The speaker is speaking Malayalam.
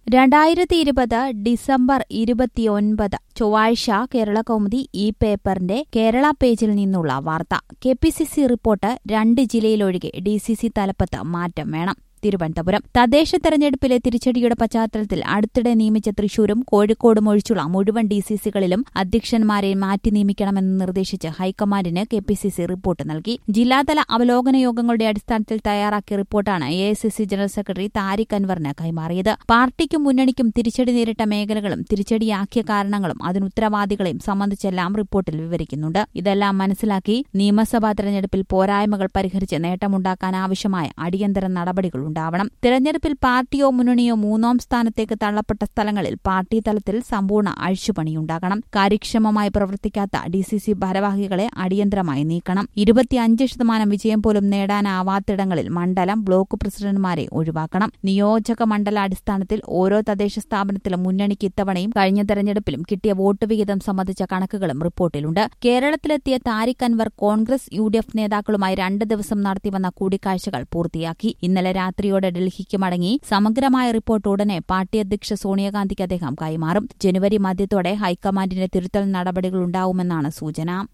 രണ്ടായിരത്തി ഇരുപത് ഡിസംബർ ഇരുപത്തിയൊൻപത് ചൊവ്വാഴ്ച കേരള കൗമുദി ഈ പേപ്പറിന്റെ കേരള പേജിൽ നിന്നുള്ള വാർത്ത K P C C report രണ്ട് ജില്ലയിലൊഴികെ ഡി സി സി തലപ്പത്ത് മാറ്റം വേണം തിരുവനന്തപുരം തദ്ദേശ തെരഞ്ഞെടുപ്പിലെ തിരിച്ചടിയുടെ പശ്ചാത്തലത്തിൽ അടുത്തിടെ നിയമിച്ച തൃശൂരും കോഴിക്കോടും ഒഴിച്ചുള്ള മുഴുവൻ ഡി സി സികളിലും അധ്യക്ഷന്മാരെ മാറ്റി നിയമിക്കണമെന്ന് നിർദ്ദേശിച്ച് ഹൈക്കമാൻഡിന് K P C C report നൽകി ജില്ലാതല അവലോകന യോഗങ്ങളുടെ അടിസ്ഥാനത്തിൽ തയ്യാറാക്കിയ റിപ്പോർട്ടാണ് A I C C general secretary Tariq അൻവറിന് കൈമാറിയത് പാർട്ടിക്കും മുന്നണിക്കും തിരിച്ചടി നേരിട്ട മേഖലകളും തിരിച്ചടിയാക്കിയ കാരണങ്ങളും അതിനുത്തരവാദികളെയും സംബന്ധിച്ചെല്ലാം റിപ്പോർട്ടിൽ വിവരിക്കുന്നുണ്ട് ഇതെല്ലാം മനസ്സിലാക്കി നിയമസഭാ തെരഞ്ഞെടുപ്പിൽ പോരായ്മകൾ പരിഹരിച്ച് നേട്ടമുണ്ടാക്കാൻ ആവശ്യമായ അടിയന്തര നടപടികൾ ഉണ്ടാവണം തെരഞ്ഞെടുപ്പിൽ പാർട്ടിയോ മുന്നണിയോ മൂന്നാം സ്ഥാനത്തേക്ക് തള്ളപ്പെട്ട സ്ഥലങ്ങളിൽ പാർട്ടി തലത്തിൽ സമ്പൂർണ്ണ അഴിച്ചുപണിയുണ്ടാകണം കാര്യക്ഷമമായി പ്രവർത്തിക്കാത്ത ഡി സി സി ഭാരവാഹികളെ അടിയന്തരമായി നീക്കണം ഇരുപത്തിയഞ്ച് ശതമാനം വിജയം പോലും നേടാനാവാത്തിടങ്ങളിൽ മണ്ഡലം ബ്ലോക്ക് പ്രസിഡന്റുമാരെ ഒഴിവാക്കണം നിയോജക മണ്ഡലാടിസ്ഥാനത്തിൽ ഓരോ തദ്ദേശ സ്ഥാപനത്തിലും മുന്നണിക്ക് ഇത്തവണയും കഴിഞ്ഞ തെരഞ്ഞെടുപ്പിലും കിട്ടിയ വോട്ട് വിഹിതം സംബന്ധിച്ച കണക്കുകളും റിപ്പോർട്ടിലുണ്ട് കേരളത്തിലെത്തിയ Tariq Anwar Congress U D F നേതാക്കളുമായി രണ്ട് ദിവസം നടത്തിവന്ന കൂടിക്കാഴ്ചകൾ പൂർത്തിയാക്കി ഇന്നലെ രാത്രിയോടെ ഡൽഹിക്ക് മടങ്ങി സമഗ്രമായ റിപ്പോർട്ട് ഉടനെ പാർട്ടി അധ്യക്ഷ സോണിയാഗാന്ധിക്ക് അദ്ദേഹം കൈമാറും ജനുവരി മധ്യത്തോടെ ഹൈക്കമാൻഡിന്റെ തിരുത്തൽ നടപടികളുണ്ടാവുമെന്നാണ് സൂചന